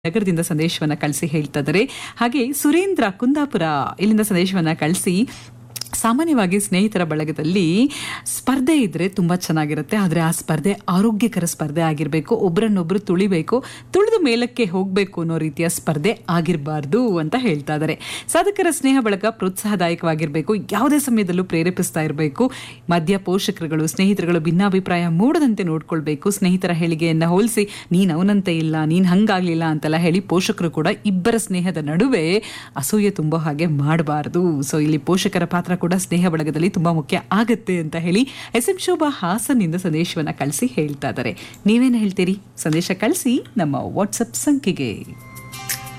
ನಗರದಿಂದ ಸಂದೇಶವನ್ನ ಕಳಿಸಿ ಹೇಳ್ತಾ ಇದ್ದಾರೆ ಹಾಗೆ ಸುರೇಂದ್ರ ಕುಂದಾಪುರ ಇಲ್ಲಿಂದ ಸಂದೇಶವನ್ನ ಕಳಿಸಿ ಸಾಮಾನ್ಯವಾಗಿ ಸ್ನೇಹಿತರ ಬಳಗದಲ್ಲಿ ಸ್ಪರ್ಧೆ ಇದ್ರೆ ತುಂಬಾ ಚೆನ್ನಾಗಿರುತ್ತೆ ಆದರೆ ಆ ಸ್ಪರ್ಧೆ ಆರೋಗ್ಯಕರ ಸ್ಪರ್ಧೆ ಆಗಿರಬೇಕು ಒಬ್ಬರನ್ನೊಬ್ರು ತುಳಿಬೇಕು ತುಳಿದು ಮೇಲಕ್ಕೆ ಹೋಗಬೇಕು ಅನ್ನೋ ರೀತಿಯ ಸ್ಪರ್ಧೆ ಆಗಿರಬಾರ್ದು ಅಂತ ಹೇಳ್ತಾ ಇದ್ದಾರೆ ಸಾಧಕರ ಸ್ನೇಹ ಬಳಗ ಪ್ರೋತ್ಸಾಹದಾಯಕವಾಗಿರಬೇಕು ಯಾವುದೇ ಸಮಯದಲ್ಲೂ ಪ್ರೇರೇಪಿಸ್ತಾ ಇರಬೇಕು ಮಧ್ಯ ಪೋಷಕರುಗಳು ಸ್ನೇಹಿತರುಗಳು ಭಿನ್ನಾಭಿಪ್ರಾಯ ಮೂಡದಂತೆ ನೋಡ್ಕೊಳ್ಬೇಕು ಸ್ನೇಹಿತರ ಹೇಳಿಕೆಯನ್ನ ಹೋಲಿಸಿ ನೀನ್ ಅವನಂತೆ ಇಲ್ಲ ನೀನ್ ಹಂಗಾಗ್ಲಿಲ್ಲ ಅಂತೆಲ್ಲ ಹೇಳಿ ಪೋಷಕರು ಕೂಡ ಇಬ್ಬರ ಸ್ನೇಹದ ನಡುವೆ ಅಸೂಯೆ ತುಂಬೋ ಹಾಗೆ ಮಾಡಬಾರದು ಸೊ ಇಲ್ಲಿ ಪೋಷಕರ ಪಾತ್ರ ಕೂಡ ಸ್ನೇಹ ಬಳಗದಲ್ಲಿ ತುಂಬಾ ಮುಖ್ಯ ಆಗತ್ತೆ ಅಂತ ಹೇಳಿ ಎಸ್ ಎಂ ಶೋಭಾ ಹಾಸನ್ನಿಂದ ಸಂದೇಶವನ್ನ ಕಳಿಸಿ ಹೇಳ್ತಾ ಇದ್ದಾರೆ ನೀವೇನು ಹೇಳ್ತೀರಿ ಸಂದೇಶ ಕಳಿಸಿ ನಮ್ಮ ವಾಟ್ಸಪ್ ಸಂಖ್ಯೆಗೆ